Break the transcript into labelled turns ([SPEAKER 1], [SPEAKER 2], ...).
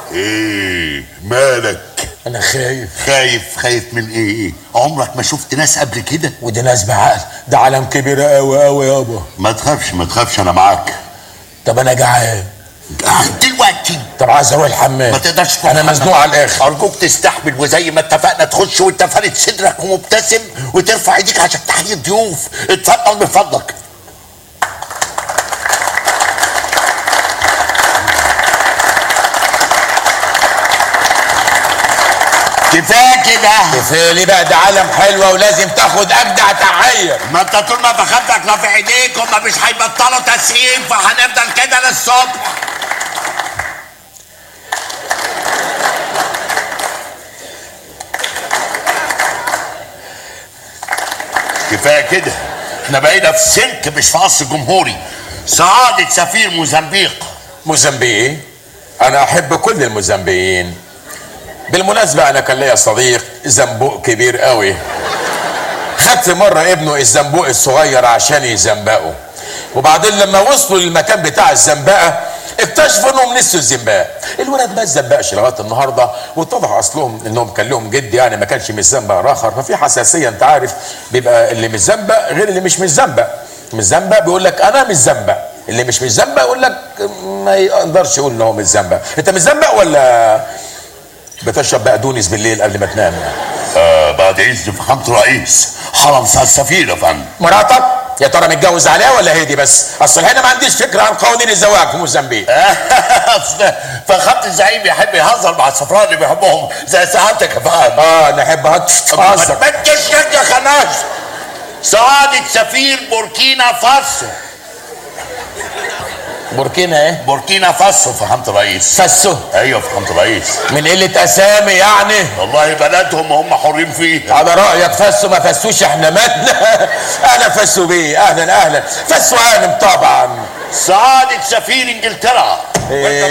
[SPEAKER 1] ايه مالك
[SPEAKER 2] انا خايف
[SPEAKER 1] خايف خايف من ايه عمرك ما شفت ناس قبل كده
[SPEAKER 2] ودي ناس بعقل ده عالم كبير قوي قوي يابا
[SPEAKER 1] ما تخافش ما تخافش انا معاك
[SPEAKER 2] طب انا جعان
[SPEAKER 1] دلوقتي
[SPEAKER 2] طب عايز اروح الحمام
[SPEAKER 1] ما تقدرش تروح
[SPEAKER 2] انا
[SPEAKER 1] الحمام.
[SPEAKER 2] مزنوق على الاخر
[SPEAKER 1] ارجوك تستحمل وزي ما اتفقنا تخش وانت فارد صدرك ومبتسم وترفع ايديك عشان تحيي الضيوف اتفضل من فضلك كفايه كده
[SPEAKER 2] كفايه ليه بقى ده عالم حلوه ولازم تاخد اجدع تحيه
[SPEAKER 1] ما انت طول ما فخدتك رافع ايديك هما مش هيبطلوا تسخين فهنفضل كده للصبح كفايه كده احنا بقينا في سلك مش في قصر جمهوري سعادة سفير موزمبيق
[SPEAKER 2] موزمبيق انا احب كل الموزمبيين بالمناسبة انا كان ليا صديق زنبوق كبير قوي خدت مرة ابنه الزنبوق الصغير عشان يزنبقه وبعدين لما وصلوا للمكان بتاع الزنبقة اكتشفوا انهم نسوا الزنباء الولد ما اتزنبقش لغايه النهارده واتضح اصلهم انهم كان لهم جد يعني ما كانش متزنبق اخر ففي حساسيه انت عارف بيبقى اللي متزنبق غير اللي مش متزنبق متزنبق بيقول لك انا متزنبق اللي مش متزنبق يقول لك ما يقدرش يقول ان هو متزنبق انت متزنبق ولا بتشرب بقدونس بالليل قبل ما تنام
[SPEAKER 1] آه بعد اذن فخامة الرئيس حرم سعادة السفير يا فندم
[SPEAKER 2] مراتك يا ترى متجوز عليها ولا هي دي بس اصل هنا ما عنديش فكره عن قوانين الزواج في موزمبيق
[SPEAKER 1] اصل فخامة الزعيم يحب يهزر مع السفراء اللي بيحبهم زي سعادتك يا فندم
[SPEAKER 2] اه نحب هتهزر
[SPEAKER 1] ما تجيش يا خناش سعادة سفير بوركينا فاسو
[SPEAKER 2] بوركينا ايه
[SPEAKER 1] بوركينا فاسو فخامة الرئيس
[SPEAKER 2] فسو
[SPEAKER 1] ايوه فخامة الرئيس
[SPEAKER 2] من قله اسامي يعني
[SPEAKER 1] والله بلدهم هم حرين فيها
[SPEAKER 2] على رايك فسوا ما فسوش احنا ماتنا اهلا فسوا بيه اهلا اهلا فسوا عالم طبعا
[SPEAKER 1] سعادة سفير انجلترا
[SPEAKER 2] إيه